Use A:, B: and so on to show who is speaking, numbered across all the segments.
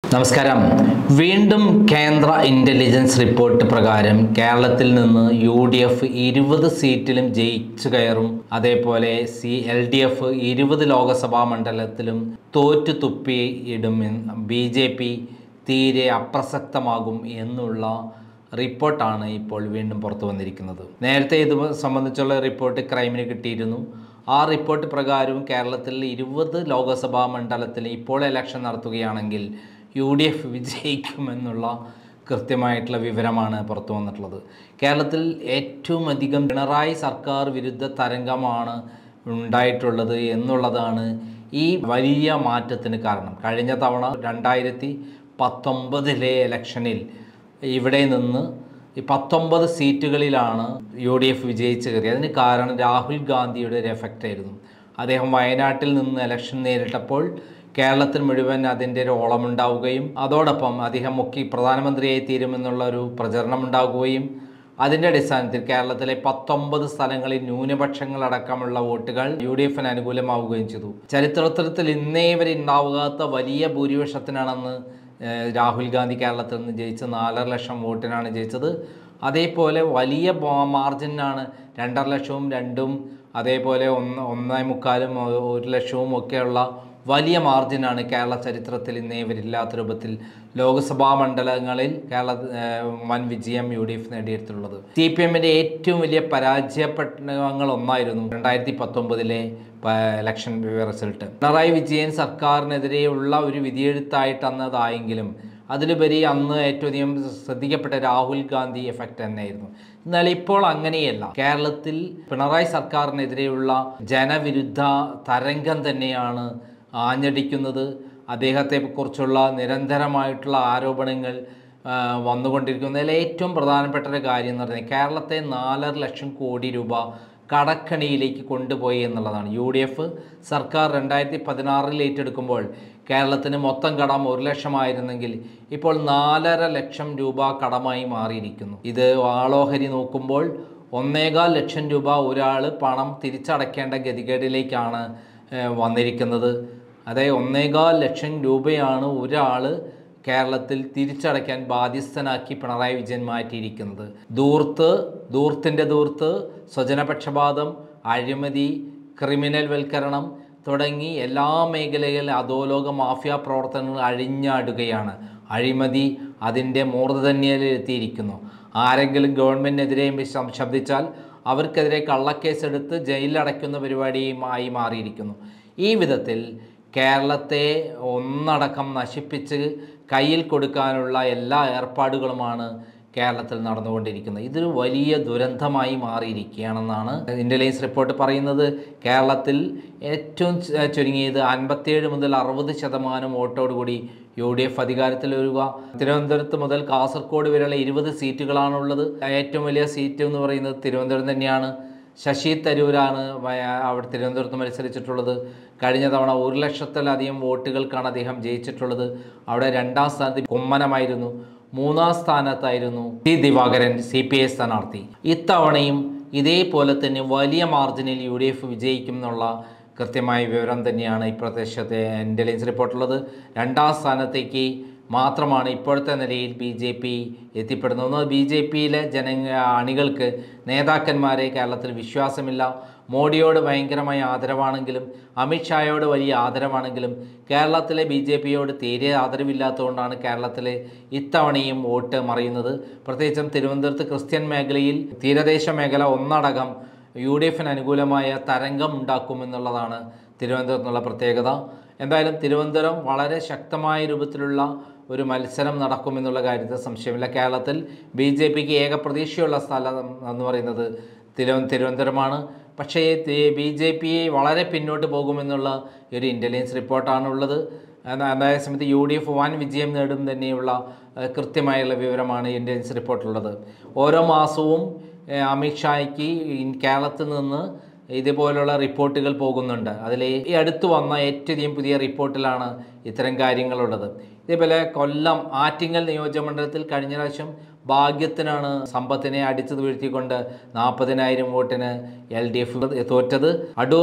A: നമസ്കാരം വീണ്ടും കേന്ദ്ര ഇൻ്റലിജൻസ് റിപ്പോർട്ട് പ്രകാരം കേരളത്തിൽ നിന്ന് യു ഡി എഫ് ഇരുപത് സീറ്റിലും ജയിച്ചു കയറും അതേപോലെ സി എൽ ഡി എഫ് ഇരുപത് ലോക്സഭാ മണ്ഡലത്തിലും തോറ്റു തുപ്പിയിടും ബി ജെ പി തീരെ അപ്രസക്തമാകും എന്നുള്ള റിപ്പോർട്ടാണ് ഇപ്പോൾ വീണ്ടും പുറത്തു വന്നിരിക്കുന്നത് നേരത്തെ ഇത് സംബന്ധിച്ചുള്ള റിപ്പോർട്ട് ക്രൈമിന് കിട്ടിയിരുന്നു ആ റിപ്പോർട്ട് പ്രകാരവും കേരളത്തിൽ ഇരുപത് ലോക്സഭാ മണ്ഡലത്തിൽ ഇപ്പോൾ ഇലക്ഷൻ നടത്തുകയാണെങ്കിൽ യു ഡി എഫ് വിജയിക്കുമെന്നുള്ള കൃത്യമായിട്ടുള്ള വിവരമാണ് പുറത്തു വന്നിട്ടുള്ളത് കേരളത്തിൽ ഏറ്റവും അധികം പിണറായി സർക്കാർ വിരുദ്ധ തരംഗമാണ് ഉണ്ടായിട്ടുള്ളത് എന്നുള്ളതാണ് ഈ വലിയ മാറ്റത്തിന് കാരണം കഴിഞ്ഞ തവണ രണ്ടായിരത്തി പത്തൊമ്പതിലെ ഇലക്ഷനിൽ ഇവിടെ നിന്ന് ഈ പത്തൊമ്പത് സീറ്റുകളിലാണ് യു ഡി എഫ് വിജയിച്ച് കയറിയത് അതിന് കാരണം രാഹുൽ ഗാന്ധിയുടെ ഒരു എഫക്റ്റ് ആയിരുന്നു അദ്ദേഹം വയനാട്ടിൽ നിന്ന് ഇലക്ഷൻ നേരിട്ടപ്പോൾ കേരളത്തിൽ മുഴുവൻ അതിൻ്റെ ഒരു ഓളമുണ്ടാവുകയും അതോടൊപ്പം അദ്ദേഹം മുഖ്യ പ്രധാനമന്ത്രിയായി തീരുമെന്നുള്ള ഒരു പ്രചരണം ഉണ്ടാകുകയും അതിൻ്റെ അടിസ്ഥാനത്തിൽ കേരളത്തിലെ പത്തൊമ്പത് സ്ഥലങ്ങളിൽ ന്യൂനപക്ഷങ്ങളടക്കമുള്ള വോട്ടുകൾ യു ഡി എഫിന് അനുകൂലമാവുകയും ചെയ്തു ചരിത്രത്തിൽ ഇന്നേ വരെ ഉണ്ടാകാത്ത വലിയ ഭൂരിപക്ഷത്തിനാണെന്ന് ഏഹ്, രാഹുൽ ഗാന്ധി കേരളത്തിൽ നിന്ന് ജയിച്ച് നാലര ലക്ഷം വോട്ടിനാണ് ജയിച്ചത് അതേപോലെ വലിയ ബോ- മാർജിനാണ് രണ്ടര ലക്ഷവും രണ്ടും അതേപോലെ ഒന്ന് ഒന്നേ മുക്കാലും ഒ- ഒരു ലക്ഷവും ഒക്കെയുള്ള വലിയ മാർജിനാണ് കേരള ചരിത്രത്തിൽ ഇന്നേ വരില്ലാത്ത രൂപത്തിൽ ലോക്സഭാ മണ്ഡലങ്ങളിൽ കേരള ഏഹ്, വൻ വിജയം യു ഡി എഫ് നേടിയെടുത്തുള്ളത് സി പി എമ്മിൻ്റെ ഏറ്റവും വലിയ പരാജയപ്പെട്ടങ്ങൾ ഒന്നായിരുന്നു രണ്ടായിരത്തി പത്തൊമ്പതിലെ ഇലക്ഷൻ റിസൾട്ട് പിണറായി വിജയൻ സർക്കാരിനെതിരെയുള്ള ഒരു വിധിയെഴുത്തായിട്ട് അന്നതായെങ്കിലും അതിലുപരി അന്ന് ഏറ്റവും അധികം ശ്രദ്ധിക്കപ്പെട്ട രാഹുൽ ഗാന്ധി എഫക്റ്റ് തന്നെയായിരുന്നു എന്നാൽ ഇപ്പോൾ അങ്ങനെയല്ല കേരളത്തിൽ പിണറായി സർക്കാരിനെതിരെയുള്ള ജനവിരുദ്ധ തരംഗം തന്നെയാണ് ആഞ്ഞടിക്കുന്നത് അദ്ദേഹത്തെക്കുറിച്ചുള്ള നിരന്തരമായിട്ടുള്ള ആരോപണങ്ങൾ ആ, വന്നുകൊണ്ടിരിക്കുന്നതിൽ ഏറ്റവും പ്രധാനപ്പെട്ട ഒരു കാര്യം എന്ന് പറഞ്ഞാൽ കേരളത്തെ നാലര ലക്ഷം കോടി രൂപ കടക്കണിയിലേക്ക് കൊണ്ടുപോയി എന്നുള്ളതാണ് യു ഡി എഫ് സർക്കാർ രണ്ടായിരത്തി പതിനാറിൽ ഏറ്റെടുക്കുമ്പോൾ കേരളത്തിന് മൊത്തം കടം ഒരു ലക്ഷമായിരുന്നെങ്കിൽ ഇപ്പോൾ നാലര ലക്ഷം രൂപ കടമായി മാറിയിരിക്കുന്നു ഇത് ആളോഹരി നോക്കുമ്പോൾ ഒന്നേകാൽ ലക്ഷം രൂപ ഒരാൾ പണം തിരിച്ചടയ്ക്കേണ്ട ഗതികേടിലേക്കാണ് ഏഹ്, വന്നിരിക്കുന്നത് അതായത് ഒന്നേകാൽ ലക്ഷം രൂപയാണ് ഒരാൾ കേരളത്തിൽ തിരിച്ചടയ്ക്കാൻ ബാധ്യസ്ഥനാക്കി പിണറായി വിജയൻ മാറ്റിയിരിക്കുന്നത് ദൂർത്ത് ദൂർത്തിൻ്റെ ദൂർത്ത് സ്വജനപക്ഷപാതം അഴിമതി ക്രിമിനൽ വൽക്കരണം തുടങ്ങി എല്ലാ മേഖലകളിലും അധോലോക മാഫിയ പ്രവർത്തനങ്ങൾ അഴിഞ്ഞാടുകയാണ് അഴിമതി അതിൻ്റെ മൂർധന്യത്തിലെത്തിയിരിക്കുന്നു ആരെങ്കിലും ഗവൺമെൻറ്റിനെതിരെ ശം- ശബ്ദിച്ചാൽ അവർക്കെതിരെ കള്ളക്കേസെടുത്ത് ജയിലിലടയ്ക്കുന്ന പരിപാടിയുമായി മാറിയിരിക്കുന്നു ഈ വിധത്തിൽ കേരളത്തെ ഒന്നടക്കം നശിപ്പിച്ച് കയ്യിൽ കൊടുക്കാനുള്ള എല്ലാ ഏർപ്പാടുകളുമാണ് കേരളത്തിൽ നടന്നുകൊണ്ടിരിക്കുന്നത് ഇതൊരു വലിയ ദുരന്തമായി മാറിയിരിക്കുകയാണെന്നാണ് ഇൻ്റലിജൻസ് റിപ്പോർട്ട് പറയുന്നത് കേരളത്തിൽ ഏറ്റവും ചു- ചുരുങ്ങിയത് അൻപത്തിയേഴ് മുതൽ അറുപത് ശതമാനം വോട്ടോടുകൂടി യു ഡി എഫ് അധികാരത്തിൽ വരിക തിരുവനന്തപുരത്ത് മുതൽ കാസർഗോഡ് വരെയുള്ള ഇരുപത് സീറ്റുകളാണുള്ളത് ഏറ്റവും വലിയ സീറ്റ് എന്ന് പറയുന്നത് തിരുവനന്തപുരം തന്നെയാണ് ശശി തരൂരാണ് വയ- അവിടെ തിരുവനന്തപുരത്ത് മത്സരിച്ചിട്ടുള്ളത് കഴിഞ്ഞ തവണ ഒരു ലക്ഷത്തിലധികം വോട്ടുകൾക്കാണ് അദ്ദേഹം ജയിച്ചിട്ടുള്ളത് അവിടെ രണ്ടാം സ്ഥാനത്ത് കുമ്മനമായിരുന്നു മൂന്നാം സ്ഥാനത്തായിരുന്നു T Divakaran C P I സ്ഥാനാർത്ഥി ഇത്തവണയും ഇതേപോലെ തന്നെ വലിയ മാർജിനിൽ യു ഡി എഫ് വിജയിക്കും എന്നുള്ള കൃത്യമായ വിവരം തന്നെയാണ് ഈ പ്രദേശത്തെ ഇൻ്റലിജൻസ് റിപ്പോർട്ടുള്ളത് രണ്ടാം സ്ഥാനത്തേക്ക് മാത്രമാണ് ഇപ്പോഴത്തെ നിലയിൽ ബി ജെ പി എത്തിപ്പെടുന്നത് ബി ജെ പിയിലെ ജന അണികൾക്ക് നേതാക്കന്മാരെ കേരളത്തിൽ വിശ്വാസമില്ല മോഡിയോട് ഭയങ്കരമായ ആദരവാണെങ്കിലും അമിത്ഷായോട് വലിയ ആദരവാണെങ്കിലും കേരളത്തിലെ ബി ജെ പിയോട് തീരെ ആദരവില്ലാത്തതുകൊണ്ടാണ് കേരളത്തിലെ ഇത്തവണയും വോട്ട് മറിയുന്നത് പ്രത്യേകിച്ചും തിരുവനന്തപുരത്ത് ക്രിസ്ത്യൻ മേഖലയിൽ തീരദേശ മേഖല ഒന്നടങ്കം യു ഡി എഫിന് അനുകൂലമായ തരംഗം ഉണ്ടാക്കുമെന്നുള്ളതാണ് തിരുവനന്തപുരത്ത് നിന്നുള്ള പ്രത്യേകത എന്തായാലും തിരുവനന്തപുരം വളരെ ശക്തമായ രൂപത്തിലുള്ള ഒരു മത്സരം നടക്കുമെന്നുള്ള കാര്യത്തിൽ സംശയമില്ല കേരളത്തിൽ ബി ജെ പിക്ക് ഏക പ്രതീക്ഷയുള്ള സ്ഥലം എന്ന് പറയുന്നത് തിരുവ തിരുവനന്തപുരമാണ് പക്ഷേ ബി ജെ പി വളരെ പിന്നോട്ട് പോകുമെന്നുള്ള ഒരു ഇൻ്റലിജൻസ് റിപ്പോർട്ടാണ് ഉള്ളത് എന്നാൽ അതേ സമയത്ത് യു ഡി എഫ് വൻ വിജയം നേടും തന്നെയുള്ള ഏഹ്, കൃത്യമായുള്ള വിവരമാണ് ഇൻ്റലിജൻസ് റിപ്പോർട്ടിലുള്ളത് ഓരോ മാസവും ഏഹ്, അമിത്ഷായ്ക്ക് ഇൻ- കേരളത്തിൽ നിന്ന് ഇതുപോലുള്ള റിപ്പോർട്ടുകൾ പോകുന്നുണ്ട് അതിൽ ഈ അടുത്ത് വന്ന ഏറ്റവും പുതിയ റിപ്പോർട്ടിലാണ് ഇത്തരം കാര്യങ്ങളുള്ളത് ഇതേപോലെ കൊല്ലം ആറ്റിങ്ങൽ നിയോജകമണ്ഡലത്തിൽ കഴിഞ്ഞ പ്രാവശ്യം ഭാഗ്യത്തിനാണ് സമ്പത്തിനെ അടിച്ചു വീഴ്ത്തിക്കൊണ്ട് നാൽപ്പതിനായിരം വോട്ടിന് എൽ ഡി എഫ് തോറ്റത് അടൂർ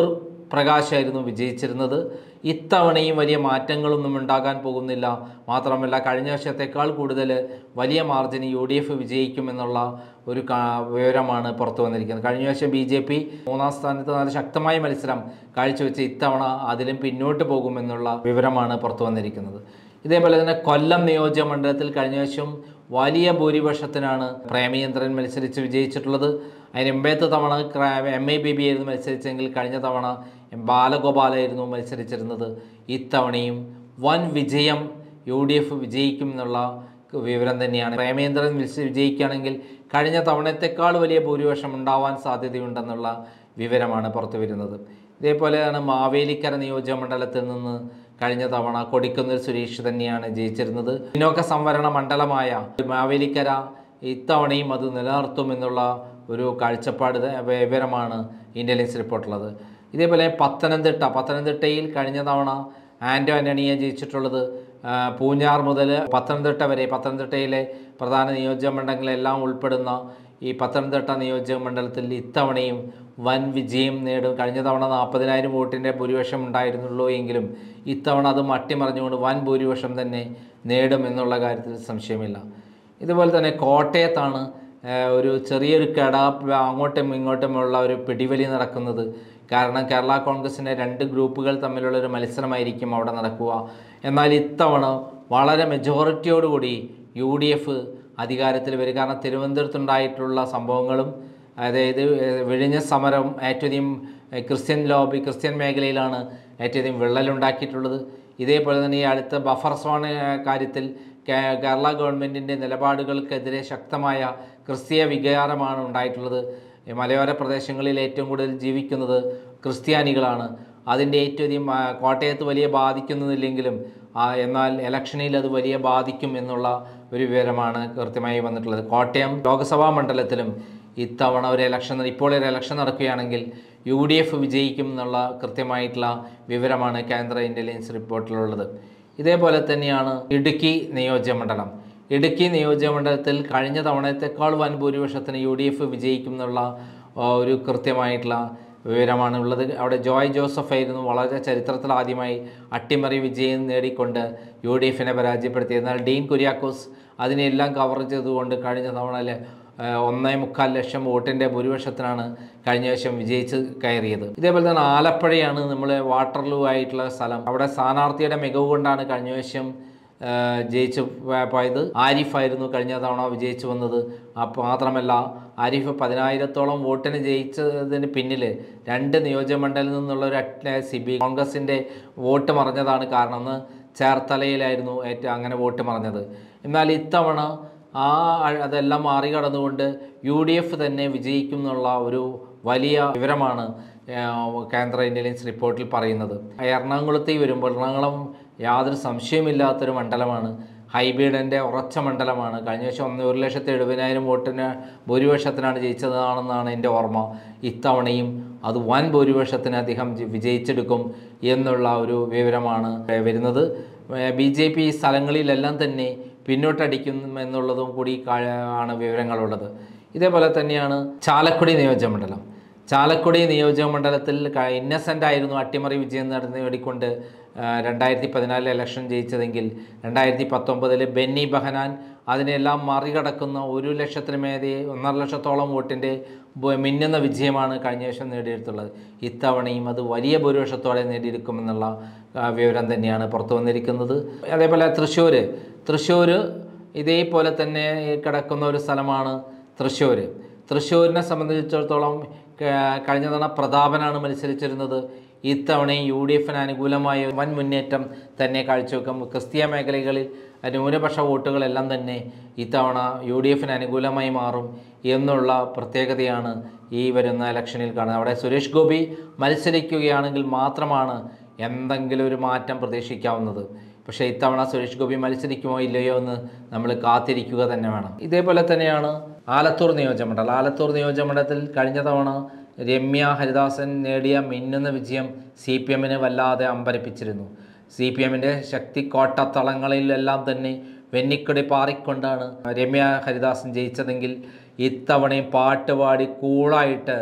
A: പ്രകാശായിരുന്നു വിജയിച്ചിരുന്നത് ഇത്തവണയും വലിയ മാറ്റങ്ങളൊന്നും ഉണ്ടാകാൻ പോകുന്നില്ല മാത്രമല്ല കഴിഞ്ഞ വർഷത്തേക്കാൾ കൂടുതൽ വലിയ മാർജിന് യു ഡി എഫ് വിജയിക്കുമെന്നുള്ള ഒരു കാ- വിവരമാണ് പുറത്തു വന്നിരിക്കുന്നത് കഴിഞ്ഞ വർഷം ബി ജെ പി മൂന്നാം സ്ഥാനത്ത് നല്ല ശക്തമായ മത്സരം കാഴ്ചവെച്ച് ഇത്തവണ അതിലും പിന്നോട്ട് പോകുമെന്നുള്ള വിവരമാണ് പുറത്തു വന്നിരിക്കുന്നത് ഇതേപോലെ തന്നെ കൊല്ലം നിയോജക മണ്ഡലത്തിൽ കഴിഞ്ഞ വർഷം വലിയ ഭൂരിപക്ഷത്തിനാണ് പ്രേമചന്ദ്രൻ മത്സരിച്ച് വിജയിച്ചിട്ടുള്ളത് അതിന് എൺപത്ത് തവണ എം എ ബി ബി ആയിരുന്നു മത്സരിച്ചെങ്കിൽ കഴിഞ്ഞ തവണ എം ബാലഗോപാലായിരുന്നു മത്സരിച്ചിരുന്നത് ഇത്തവണയും വൻ വിജയം യു ഡി എഫ് വിജയിക്കും എന്നുള്ള വിവരം തന്നെയാണ് പ്രേമേന്ദ്രൻ വിജ- വിജയിക്കുകയാണെങ്കിൽ കഴിഞ്ഞ തവണത്തെക്കാൾ വലിയ ഭൂരിപക്ഷം ഉണ്ടാവാൻ സാധ്യതയുണ്ടെന്നുള്ള വിവരമാണ് പുറത്തു വരുന്നത് ഇതേപോലെയാണ് മാവേലിക്കര നിയോജക മണ്ഡലത്തിൽ നിന്ന് കഴിഞ്ഞ തവണ കൊടിക്കുന്നിൽ സുരേഷ് തന്നെയാണ് ജയിച്ചിരുന്നത് പിന്നോക്ക സംവരണ മണ്ഡലമായ മാവേലിക്കര ഇത്തവണയും അത് നിലനിർത്തുമെന്നുള്ള ഒരു കാഴ്ചപ്പാട് ത- വിവരമാണ് ഇന്റലിജൻസ് റിപ്പോർട്ടുള്ളത് ഇതേപോലെ പത്തനംതിട്ട പത്തനംതിട്ടയിൽ കഴിഞ്ഞ തവണ ആൻറ്റോ ആൻ്റണിയെ ജയിച്ചിട്ടുള്ളത് ആ, പൂഞ്ഞാർ മുതൽ പത്തനംതിട്ട വരെ പത്തനംതിട്ടയിലെ പ്രധാന നിയോജക മണ്ഡലങ്ങളെല്ലാം ഉൾപ്പെടുന്ന ഈ പത്തനംതിട്ട നിയോജക മണ്ഡലത്തിൽ ഇത്തവണയും വൻ വിജയം നേടും കഴിഞ്ഞ തവണ നാൽപ്പതിനായിരം വോട്ടിൻ്റെ ഭൂരിപക്ഷം ഉണ്ടായിരുന്നുള്ളൂ എങ്കിലും ഇത്തവണ അത് മട്ടിമറിഞ്ഞുകൊണ്ട് വൻ ഭൂരിപക്ഷം തന്നെ നേടും എന്നുള്ള കാര്യത്തിൽ സംശയമില്ല ഇതുപോലെ തന്നെ കോട്ടയത്താണ് ഏഹ്, ഒരു ചെറിയൊരു കട അങ്ങോട്ടും ഇങ്ങോട്ടുമുള്ള ഒരു പിടിവലി നടക്കുന്നത് കാരണം കേരള കോൺഗ്രസിൻ്റെ രണ്ട് ഗ്രൂപ്പുകൾ തമ്മിലുള്ള ഒരു മത്സരമായിരിക്കും അവിടെ നടക്കുക എന്നാൽ ഇത്തവണ വളരെ മെജോറിറ്റിയോടുകൂടി യു ഡി എഫ് അധികാരത്തിൽ വരും കാരണം തിരുവനന്തപുരത്തുണ്ടായിട്ടുള്ള സംഭവങ്ങളും അതായത് ഏഹ്, വിഴിഞ്ഞ സമരം ഏറ്റവും അധികം ഏഹ്, ക്രിസ്ത്യൻ ലോബി ക്രിസ്ത്യൻ മേഖലയിലാണ് ഏറ്റവും അധികം വിള്ളലുണ്ടാക്കിയിട്ടുള്ളത് ഇതേപോലെ തന്നെ ഈ അടുത്ത ബഫർ സോൺ ഏഹ്, കാര്യത്തിൽ കേ- കേരള ഗവൺമെൻറ്റിൻ്റെ നിലപാടുകൾക്കെതിരെ ശക്തമായ ക്രിസ്തീയ വികാരമാണ് ഉണ്ടായിട്ടുള്ളത് ഈ മലയോര പ്രദേശങ്ങളിൽ ഏറ്റവും കൂടുതൽ ജീവിക്കുന്നത് ക്രിസ്ത്യാനികളാണ് അതിൻ്റെ ഏറ്റവും അധികം ആ, കോട്ടയത്ത് വലിയ ബാധിക്കുന്നില്ലെങ്കിലും ആ, എന്നാൽ ഇലക്ഷനിൽ അത് വലിയ ബാധിക്കും എന്നുള്ള ഒരു വിവരമാണ് കൃത്യമായി വന്നിട്ടുള്ളത് കോട്ടയം ലോക്സഭാ മണ്ഡലത്തിലും ഇത്തവണ ഒരു ഇലക്ഷൻ ഇപ്പോൾ ഒരു ഇലക്ഷൻ നടക്കുകയാണെങ്കിൽ യു ഡി എഫ് വിജയിക്കും എന്നുള്ള കൃത്യമായിട്ടുള്ള വിവരമാണ് കേന്ദ്ര ഇൻ്റലിജൻസ് റിപ്പോർട്ടിലുള്ളത് ഇതേപോലെ തന്നെയാണ് ഇടുക്കി നിയോജക മണ്ഡലം ഇടുക്കി നിയോജക മണ്ഡലത്തിൽ കഴിഞ്ഞ തവണത്തേക്കാൾ വൻ ഭൂരിപക്ഷത്തിന് യു ഡി എഫ് വിജയിക്കും എന്നുള്ള ആ, ഒരു കൃത്യമായിട്ടുള്ള വിവരമാണ് ഉള്ളത് അവിടെ ജോയ് ജോസഫ് ആയിരുന്നു വളരെ ചരിത്രത്തിൽ ആദ്യമായി അട്ടിമറി വിജയം നേടിക്കൊണ്ട് യു ഡി എഫിനെ പരാജയപ്പെടുത്തി എന്നാൽ ഡീൻ കുര്യാക്കോസ് അതിനെല്ലാം കവർ ചെയ്തുകൊണ്ട് കഴിഞ്ഞ തവണയിൽ ഒന്നേ മുക്കാൽ ലക്ഷം വോട്ടിൻ്റെ ഭൂരിപക്ഷത്തിനാണ് കഴിഞ്ഞ വർഷം വിജയിച്ച് കയറിയത് ഇതേപോലെ തന്നെ ആലപ്പുഴയാണ് നമ്മൾ വാട്ടർലൂ ആയിട്ടുള്ള സ്ഥലം അവിടെ സ്ഥാനാർത്ഥിയുടെ മികവ് കൊണ്ടാണ് കഴിഞ്ഞ വർഷം ആ, ജയിച്ചു പോ- പോയത് ആരിഫായിരുന്നു കഴിഞ്ഞ തവണ വിജയിച്ചു വന്നത് അപ്പോൾ മാത്രമല്ല ആരിഫ് പതിനായിരത്തോളം വോട്ടിന് ജയിച്ചതിന് പിന്നിൽ രണ്ട് നിയോജകമണ്ഡലിൽ നിന്നുള്ള ഒരു സി ബി കോൺഗ്രസിൻ്റെ വോട്ട് മറഞ്ഞതാണ് കാരണം എന്ന് ചേർത്തലയിലായിരുന്നു ഏറ്റവും അങ്ങനെ വോട്ട് മറഞ്ഞത് എന്നാൽ ഇത്തവണ ആ അ- അതെല്ലാം മറികടന്നുകൊണ്ട് യു ഡി എഫ് തന്നെ വിജയിക്കും എന്നുള്ള ഒരു വലിയ വിവരമാണ് ഏഹ്, കേന്ദ്ര ഇൻ്റലിജൻസ് റിപ്പോർട്ടിൽ പറയുന്നത് എറണാകുളത്തേക്ക് വരുമ്പോൾ എറണാകുളം യാതൊരു സംശയമില്ലാത്തൊരു മണ്ഡലമാണ് ഹൈബീഡൻ്റെ ഉറച്ച മണ്ഡലമാണ് കഴിഞ്ഞ വർഷം ഒന്ന് ഒരു ലക്ഷത്തി എഴുപതിനായിരം വോട്ടിന് ഭൂരിപക്ഷത്തിനാണ് ജയിച്ചതാണെന്നാണ് എൻ്റെ ഓർമ്മ ഇത്തവണയും അത് വൻ ഭൂരിപക്ഷത്തിന് അദ്ദേഹം ജി- വിജയിച്ചെടുക്കും എന്നുള്ള ഒരു വിവരമാണ് ഏഹ്, വരുന്നത് ബി ജെ പി സ്ഥലങ്ങളിലെല്ലാം തന്നെ പിന്നോട്ടടിക്കും എന്നുള്ളതും കൂടി കാ- ആണ് വിവരങ്ങളുള്ളത് ഇതേപോലെ തന്നെയാണ് ചാലക്കുടി നിയോജകമണ്ഡലം ചാലക്കുടി നിയോജകമണ്ഡലത്തിൽ ക- ഇന്നസെൻ്റ് ആയിരുന്നു അട്ടിമറി വിജയം നടന്ന് നേടിക്കൊണ്ട് ആ, രണ്ടായിരത്തി പതിനാലിൽ ഇലക്ഷൻ ജയിച്ചതെങ്കിൽ രണ്ടായിരത്തി പത്തൊമ്പതിൽ ബെന്നി ബഹനാൻ അതിനെല്ലാം മറികടക്കുന്ന ഒരു ലക്ഷത്തിന് മേലെ ഒന്നര ലക്ഷത്തോളം വോട്ടിൻ്റെ ബ- മിന്നുന്ന വിജയമാണ് കഴിഞ്ഞ വർഷം നേടിയെടുത്തുള്ളത് ഇത്തവണയും അത് വലിയ ഭൂരിപക്ഷത്തോടെ നേടിയെടുക്കുമെന്നുള്ള ആ, വിവരം തന്നെയാണ് പുറത്തു വന്നിരിക്കുന്നത് അതേപോലെ തൃശ്ശൂർ തൃശ്ശൂർ ഇതേപോലെ തന്നെ കിടക്കുന്ന ഒരു സ്ഥലമാണ് തൃശ്ശൂർ തൃശ്ശൂരിനെ സംബന്ധിച്ചിടത്തോളം ക- കഴിഞ്ഞ തവണ പ്രതാപനാണ് മത്സരിച്ചിരുന്നത് ഇത്തവണയും യു ഡി എഫിന് അനുകൂലമായ വൻ മുന്നേറ്റം തന്നെ കാഴ്ചവെക്കും ക്രിസ്തീയ മേഖലകളിൽ ന്യൂനപക്ഷ വോട്ടുകളെല്ലാം തന്നെ ഇത്തവണ യു ഡി എഫിന് അനുകൂലമായി മാറും എന്നുള്ള പ്രത്യേകതയാണ് ഈ വരുന്ന ഇലക്ഷനിൽ കാണുന്നത് അവിടെ സുരേഷ് ഗോപി മത്സരിക്കുകയാണെങ്കിൽ മാത്രമാണ് എന്തെങ്കിലും ഒരു മാറ്റം പ്രതീക്ഷിക്കാവുന്നത് പക്ഷേ ഇത്തവണ സുരേഷ് ഗോപി മത്സരിക്കുമോ ഇല്ലയോ എന്ന് നമ്മൾ കാത്തിരിക്കുക തന്നെ വേണം ഇതേപോലെ തന്നെയാണ് ആലത്തൂർ നിയോജകമണ്ഡലം ആലത്തൂർ നിയോജകമണ്ഡലത്തിൽ കഴിഞ്ഞ തവണ രമ്യ ഹരിദാസൻ നേടിയ മിന്നുന്ന വിജയം സി പി എമ്മിനെ വല്ലാതെ അമ്പരപ്പിച്ചിരുന്നു സി പി എമ്മിൻ്റെ ശക്തി കോട്ടത്തളങ്ങളിലെല്ലാം തന്നെ വെന്നിക്കൊടി പാറിക്കൊണ്ടാണ് രമ്യ ഹരിദാസൻ ജയിച്ചതെങ്കിൽ ഇത്തവണയും പാട്ട് പാടി കൂളായിട്ട്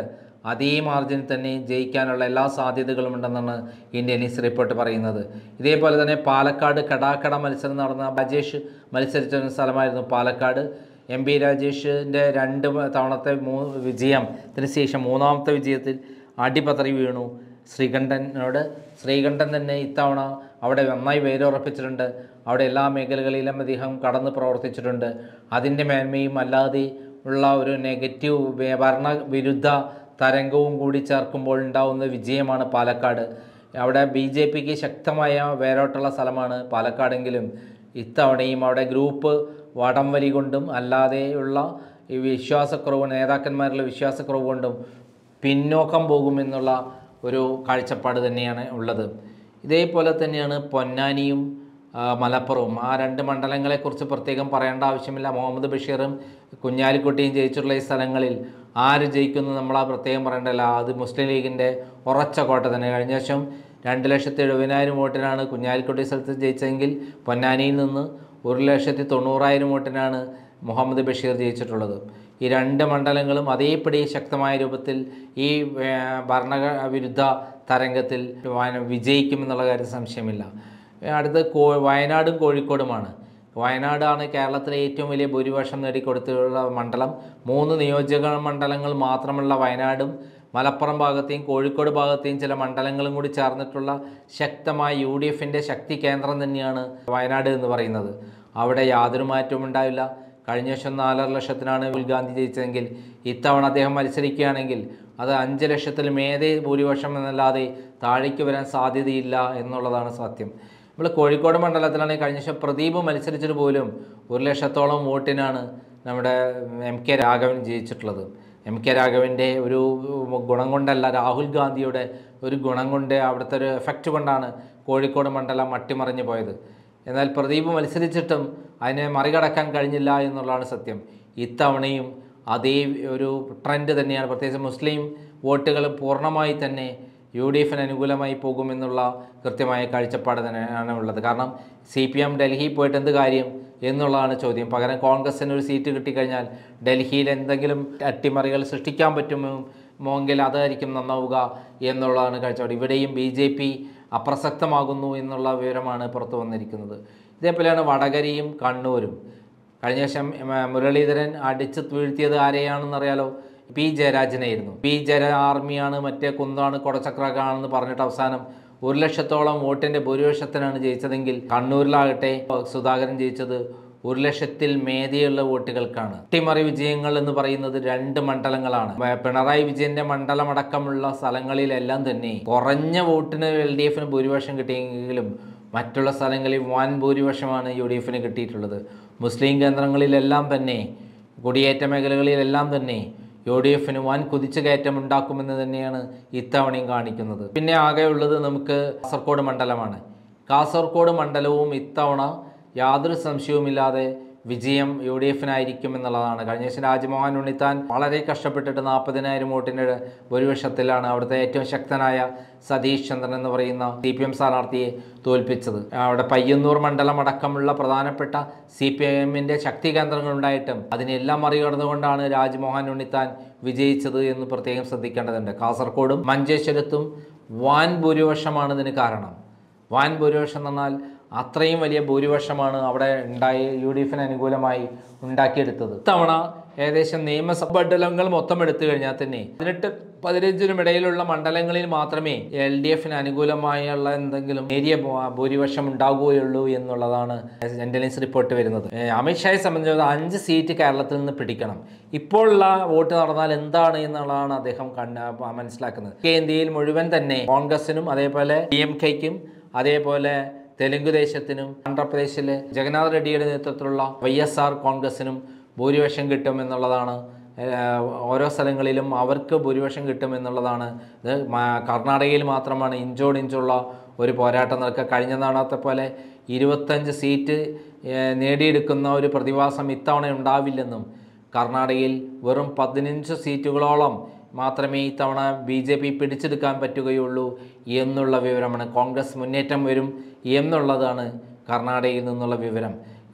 A: അതേ മാർജിനിൽ തന്നെ ജയിക്കാനുള്ള എല്ലാ സാധ്യതകളും ഉണ്ടെന്നാണ് ഇന്ത്യൻ ന്യൂസ് റിപ്പോർട്ട് പറയുന്നത് ഇതേപോലെ തന്നെ പാലക്കാട് കടാക്കട മത്സരം നടന്ന രാജേഷ് മത്സരിച്ച ഒരു സ്ഥലമായിരുന്നു പാലക്കാട് എം പി രാജേഷിൻ്റെ രണ്ട് തവണത്തെ മൂ വിജയത്തിന് ശേഷം മൂന്നാമത്തെ വിജയത്തിൽ അടിപതറി വീണു ശ്രീകണ്ഠനോട് ശ്രീകണ്ഠൻ തന്നെ ഇത്തവണ അവിടെ നന്നായി വേരുറപ്പിച്ചിട്ടുണ്ട് അവിടെ എല്ലാ മേഖലകളിലും അദ്ദേഹം കടന്ന് പ്രവർത്തിച്ചിട്ടുണ്ട് അതിൻ്റെ മേന്മയും അല്ലാതെ ഉള്ള ഒരു നെഗറ്റീവ് വേ- ഭരണവിരുദ്ധ തരംഗവും കൂടി ചേർക്കുമ്പോൾ ഉണ്ടാവുന്ന വിജയമാണ് പാലക്കാട് അവിടെ ബി ജെ പിക്ക് ശക്തമായ വേരോട്ടുള്ള സ്ഥലമാണ് പാലക്കാടെങ്കിലും ഇത്തവണയും അവിടെ ഗ്രൂപ്പ് വടംവലി കൊണ്ടും അല്ലാതെയുള്ള ഈ വിശ്വാസക്കുറവ് നേതാക്കന്മാരിലെ വിശ്വാസക്കുറവ് കൊണ്ടും പിന്നോക്കം പോകുമെന്നുള്ള ഒരു കാഴ്ചപ്പാട് തന്നെയാണ് ഉള്ളത് ഇതേപോലെ തന്നെയാണ് പൊന്നാനിയും ആ, മലപ്പുറവും ആ രണ്ട് മണ്ഡലങ്ങളെക്കുറിച്ച് പ്രത്യേകം പറയേണ്ട ആവശ്യമില്ല മുഹമ്മദ് ബഷീറും കുഞ്ഞാലിക്കുട്ടിയും ജയിച്ചിട്ടുള്ള ഈ സ്ഥലങ്ങളിൽ ആര് ജയിക്കുന്നു നമ്മൾ ആ പ്രത്യേകം പറയേണ്ടല്ല അത് മുസ്ലിം ലീഗിൻ്റെ ഉറച്ച കോട്ട തന്നെ കഴിഞ്ഞ വർഷം രണ്ട് ലക്ഷത്തി എഴുപതിനായിരം വോട്ടിനാണ് കുഞ്ഞാലിക്കുട്ടി സ്ഥലത്ത് ജയിച്ചതെങ്കിൽ പൊന്നാനിയിൽ നിന്ന് ഒരു ലക്ഷത്തി തൊണ്ണൂറായിരം വോട്ടിനാണ് മുഹമ്മദ് ബഷീർ ജയിച്ചിട്ടുള്ളത് ഈ രണ്ട് മണ്ഡലങ്ങളും അതേപടി ശക്തമായ രൂപത്തിൽ ഈ ഏ, ഭരണ വിരുദ്ധ തരംഗത്തിൽ വയ- വിജയിക്കുമെന്നുള്ള കാര്യത്തിൽ സംശയമില്ല ഏ, അടുത്ത് കോ വയനാടും കോഴിക്കോടുമാണ് വയനാടാണ് കേരളത്തിലെ ഏറ്റവും വലിയ ഭൂരിപക്ഷം നേടിക്കൊടുത്തിട്ടുള്ള മണ്ഡലം മൂന്ന് നിയോജക മണ്ഡലങ്ങൾ മാത്രമുള്ള വയനാടും മലപ്പുറം ഭാഗത്തെയും കോഴിക്കോട് ഭാഗത്തെയും ചില മണ്ഡലങ്ങളും കൂടി ചേർന്നിട്ടുള്ള ശക്തമായ യു ഡി എഫിൻ്റെ ശക്തി കേന്ദ്രം തന്നെയാണ് വയനാട് എന്ന് പറയുന്നത് അവിടെ യാതൊരു മാറ്റവും ഉണ്ടാവില്ല കഴിഞ്ഞ വർഷം നാലര ലക്ഷത്തിനാണ് രാഹുൽ ഗാന്ധി ജയിച്ചതെങ്കിൽ ഇത്തവണ അദ്ദേഹം മത്സരിക്കുകയാണെങ്കിൽ അത് അഞ്ച് ലക്ഷത്തിൽ മേതെ ഭൂരിപക്ഷം എന്നല്ലാതെ താഴേക്ക് വരാൻ സാധ്യതയില്ല എന്നുള്ളതാണ് സത്യം നമ്മൾ കോഴിക്കോട് മണ്ഡലത്തിലാണെങ്കിൽ കഴിഞ്ഞ വർഷം പ്രദീപ് മത്സരിച്ചിട്ട് പോലും ഒരു ലക്ഷത്തോളം വോട്ടിനാണ് നമ്മുടെ എം കെ രാഘവൻ ജയിച്ചിട്ടുള്ളത് എം കെ രാഘവൻ്റെ ഒരു ഗുണം കൊണ്ടല്ല രാഹുൽ ഗാന്ധിയുടെ ഒരു ഗുണം കൊണ്ട് അവിടുത്തെ ഒരു എഫക്റ്റ് കൊണ്ടാണ് കോഴിക്കോട് മണ്ഡലം അട്ടിമറിഞ്ഞു പോയത് എന്നാൽ പ്രദീപ് മത്സരിച്ചിട്ടും അതിനെ മറികടക്കാൻ കഴിഞ്ഞില്ല എന്നുള്ളതാണ് സത്യം ഇത്തവണയും അതേ ഒരു ട്രെൻഡ് തന്നെയാണ് പ്രത്യേകിച്ച് മുസ്ലിം വോട്ടുകൾ പൂർണ്ണമായി തന്നെ യു ഡി എഫിന് അനുകൂലമായി പോകുമെന്നുള്ള കൃത്യമായ കാഴ്ചപ്പാട് തന്നെയാണ് ഉള്ളത് കാരണം സി പി എം ഡൽഹിയിൽ പോയിട്ട് എന്ത് കാര്യം എന്നുള്ളതാണ് ചോദ്യം പകരം കോൺഗ്രസിന് ഒരു സീറ്റ് കിട്ടിക്കഴിഞ്ഞാൽ ഡൽഹിയിൽ എന്തെങ്കിലും അട്ടിമറികൾ സൃഷ്ടിക്കാൻ പറ്റുമോ മോങ്കിൽ അതായിരിക്കും നന്നാവുക എന്നുള്ളതാണ് കാഴ്ചപ്പാട് ഇവിടെയും ബി ജെ പി അപ്രസക്തമാകുന്നു എന്നുള്ള വിവരമാണ് പുറത്തു വന്നിരിക്കുന്നത് ഇതേപോലെയാണ് വടകരയും കണ്ണൂരും കഴിഞ്ഞ വർഷം ഉം, മുരളീധരൻ അടിച്ച് വീഴ്ത്തിയത് ആരെയാണെന്നറിയാലോ പി ജയരാജനായിരുന്നു പി ജയ ആർമിയാണ് മറ്റേ കുന്താണ് കൊടച്ചക്രകാണെന്ന് പറഞ്ഞിട്ട് അവസാനം ഒരു ലക്ഷത്തോളം വോട്ടിൻ്റെ ഭൂരിപക്ഷത്തിനാണ് ജയിച്ചതെങ്കിൽ കണ്ണൂരിലാകട്ടെ സുധാകരൻ ജയിച്ചത് ഒരു ലക്ഷത്തിൽ മേതെയുള്ള വോട്ടുകൾക്കാണ് അട്ടിമറി വിജയങ്ങൾ എന്ന് പറയുന്നത് രണ്ട് മണ്ഡലങ്ങളാണ് മ- പിണറായി വിജയന്റെ മണ്ഡലമടക്കമുള്ള സ്ഥലങ്ങളിലെല്ലാം തന്നെ കുറഞ്ഞ വോട്ടിന് എൽ ഡി എഫിന് ഭൂരിപക്ഷം കിട്ടിയെങ്കിലും മറ്റുള്ള സ്ഥലങ്ങളിൽ വൻ ഭൂരിപക്ഷമാണ് യു ഡി എഫിന് കിട്ടിയിട്ടുള്ളത് മുസ്ലിം കേന്ദ്രങ്ങളിലെല്ലാം തന്നെ കുടിയേറ്റ മേഖലകളിലെല്ലാം തന്നെ യു ഡി എഫിന് വൻ കുതിച്ചുകയറ്റം ഉണ്ടാക്കുമെന്ന് തന്നെയാണ് ഇത്തവണയും കാണിക്കുന്നത് പിന്നെ ആകെയുള്ളത് നമുക്ക് കാസർഗോഡ് മണ്ഡലമാണ് കാസർഗോഡ് മണ്ഡലവും ഇത്തവണ യാതൊരു സംശയവുമില്ലാതെ വിജയം യു ഡി എഫിനായിരിക്കും എന്നുള്ളതാണ് കഴിഞ്ഞ ദിവസം രാജ്മോഹൻ ഉണ്ണിത്താൻ വളരെ കഷ്ടപ്പെട്ടിട്ട് നാൽപ്പതിനായിരം വോട്ടിൻ്റെ ഭൂരിപക്ഷത്തിലാണ് അവിടുത്തെ ഏറ്റവും ശക്തനായ സതീഷ് ചന്ദ്രൻ എന്ന് പറയുന്ന സി പി എം സ്ഥാനാർത്ഥിയെ തോൽപ്പിച്ചത് അവിടെ പയ്യന്നൂർ മണ്ഡലം അടക്കമുള്ള പ്രധാനപ്പെട്ട സി പി എമ്മിൻ്റെ ശക്തി കേന്ദ്രങ്ങളുണ്ടായിട്ടും അതിനെല്ലാം മറികടന്നുകൊണ്ടാണ് രാജ്മോഹൻ ഉണ്ണിത്താൻ വിജയിച്ചത് എന്ന് പ്രത്യേകം ശ്രദ്ധിക്കേണ്ടതുണ്ട് കാസർഗോഡും മഞ്ചേശ്വരത്തും വാൻ ഭൂരിപക്ഷമാണ് ഇതിന് കാരണം വാൻ ഭൂരിപക്ഷം എന്ന് പറഞ്ഞാൽ അത്രയും വലിയ ഭൂരിപക്ഷമാണ് അവിടെ ഉണ്ടായി യു ഡി എഫിന് അനുകൂലമായി ഉണ്ടാക്കിയെടുത്തത് ഇത്തവണ ഏകദേശം നിയമസഭ മണ്ഡലങ്ങൾ മൊത്തം എടുത്തു കഴിഞ്ഞാൽ തന്നെ പതിനെട്ട് പതിനഞ്ചിനും ഇടയിലുള്ള മണ്ഡലങ്ങളിൽ മാത്രമേ എൽ ഡി എഫിന് അനുകൂലമായുള്ള എന്തെങ്കിലും നേരിയ ഭൂ- ഭൂരിപക്ഷം ഉണ്ടാകുകയുള്ളൂ എന്നുള്ളതാണ് ഇന്റലിജൻസ് റിപ്പോർട്ട് വരുന്നത് ഏ, അമിത്ഷായെ സംബന്ധിച്ചിടത്തോളം അഞ്ച് സീറ്റ് കേരളത്തിൽ നിന്ന് പിടിക്കണം ഇപ്പോഴുള്ള വോട്ട് നടന്നാൽ എന്താണ് എന്നുള്ളതാണ് അദ്ദേഹം കണ്ട മനസ്സിലാക്കുന്നത് കെ ഇന്ത്യയിൽ മുഴുവൻ തന്നെ കോൺഗ്രസിനും അതേപോലെ ഡി എം കെക്കും അതേപോലെ തെലുങ്ക് ദേശത്തിനും ആന്ധ്രാപ്രദേശിലെ ജഗന്നാഥ് റെഡ്ഡിയുടെ നേതൃത്വത്തിലുള്ള വൈ എസ് ആർ കോൺഗ്രസിനും ഭൂരിപക്ഷം കിട്ടും എന്നുള്ളതാണ് ഏഹ്, ഓരോ സ്ഥലങ്ങളിലും അവർക്ക് ഭൂരിപക്ഷം കിട്ടും എന്നുള്ളതാണ് ഇത് മ- കർണാടകയിൽ മാത്രമാണ് ഇഞ്ചോട് ഇഞ്ചുള്ള ഒരു പോരാട്ടം നടക്കുക കഴിഞ്ഞ നാളത്തെ പോലെ ഇരുപത്തഞ്ച് സീറ്റ് ഏഹ്, നേടിയെടുക്കുന്ന ഒരു പ്രതിഭാസം ഇത്തവണ ഉണ്ടാവില്ലെന്നും കർണാടകയിൽ വെറും പതിനഞ്ച് സീറ്റുകളോളം മാത്രമേ ഇത്തവണ ബി ജെ പി പിടിച്ചെടുക്കാൻ പറ്റുകയുള്ളൂ എന്നുള്ള വിവരമാണ് കോൺഗ്രസ് മുന്നേറ്റം വരും എന്നുള്ളതാണ് കർണാടകയിൽ നിന്നുള്ള വിവരം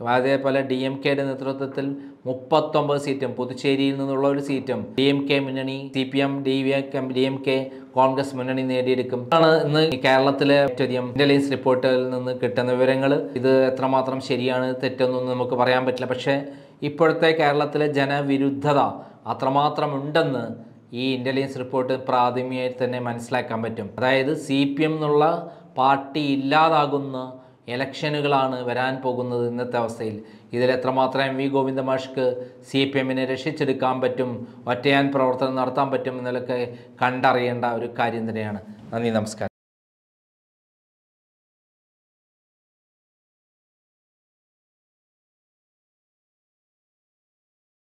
A: അതേപോലെ ഡി എം കെയുടെ നേതൃത്വത്തിൽ മുപ്പത്തൊമ്പത് സീറ്റും പുതുച്ചേരിയിൽ നിന്നുള്ള ഒരു സീറ്റും ഡി എം കെ മുന്നണി C P M D V D M K Congress മുന്നണി നേടിയെടുക്കും ആണ് ഇന്ന് കേരളത്തിലെ ഏറ്റവും ഇന്റലിജൻസ് റിപ്പോർട്ടിൽ നിന്ന് കിട്ടുന്ന വിവരങ്ങൾ ഇത് എത്രമാത്രം ശരിയാണ് തെറ്റൊന്നും നമുക്ക് പറയാൻ പറ്റില്ല പക്ഷേ ഇപ്പോഴത്തെ കേരളത്തിലെ ജനവിരുദ്ധത അത്രമാത്രം ഉണ്ടെന്ന് ഈ ഇൻ്റലിജൻസ് റിപ്പോർട്ട് പ്രാഥമികമായി തന്നെ മനസ്സിലാക്കാൻ പറ്റും അതായത് സി പി എം എന്നുള്ള പാർട്ടി ഇല്ലാതാകുന്ന ഇലക്ഷനുകളാണ് വരാൻ പോകുന്നത് ഇന്നത്തെ അവസ്ഥയിൽ ഇതിൽ എത്രമാത്രം എം വി ഗോവിന്ദ മാഷ്ക്ക് സി പി എമ്മിനെ രക്ഷിച്ചെടുക്കാൻ പറ്റും ഒറ്റയാൻ പ്രവർത്തനം നടത്താൻ പറ്റും എന്നതൊക്കെ കണ്ടറിയേണ്ട ഒരു കാര്യം തന്നെയാണ് നന്ദി നമസ്കാരം